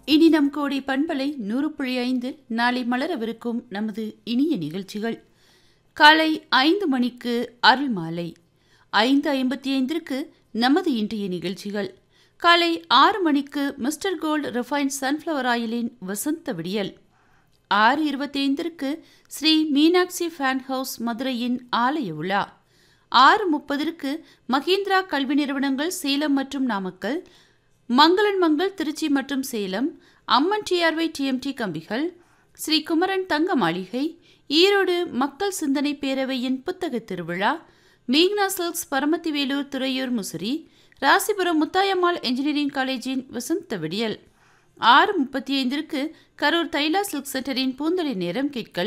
இனி நம் கோடி பண்பலை நூறு புள்ளி ஐந்து நாளை மலரவிருக்கும் நமது இனிய நிகழ்ச்சிகள் காலை ஐந்து மணிக்கு அருள் மாலை ஐந்து ஐம்பத்தி ஐந்திற்கு நமது இன்றைய நிகழ்ச்சிகள் காலை ஆறு மணிக்கு மிஸ்டர் கோல்ட் ரிஃபைன்ட் சன்ஃப்ளவர் ஆயிலின் வசந்த விடியல் ஆறு இருபத்தி ஐந்திற்கு ஸ்ரீ மீனாட்சி ஃபேன் ஹவுஸ் மதுரையின் ஆலய விழா ஆறு முப்பதற்கு மகேந்திரா கல்வி நிறுவனங்கள் சேலம் மற்றும் நாமக்கல் மங்களன் மங்கள் திருச்சி மற்றும் சேலம் அம்மன் டிஆர்ஒய் டிஎம்டி கம்பிகள் ஸ்ரீ குமரன் தங்க மாளிகை ஈரோடு மக்கள் சிந்தனை பேரவையின் புத்தக திருவிழா மேக்னா சில்க்ஸ் பரமத்திவேலூர் துறையூர் முசிறி ராசிபுரம் முத்தாயம்மாள் என்ஜினியரிங் காலேஜின் வசந்த விடியல் ஆறு முப்பத்தி ஐந்திற்கு கரூர் தைலா சில்க் சென்டரின் பூந்தொழி நேரம் கேட்கலாம்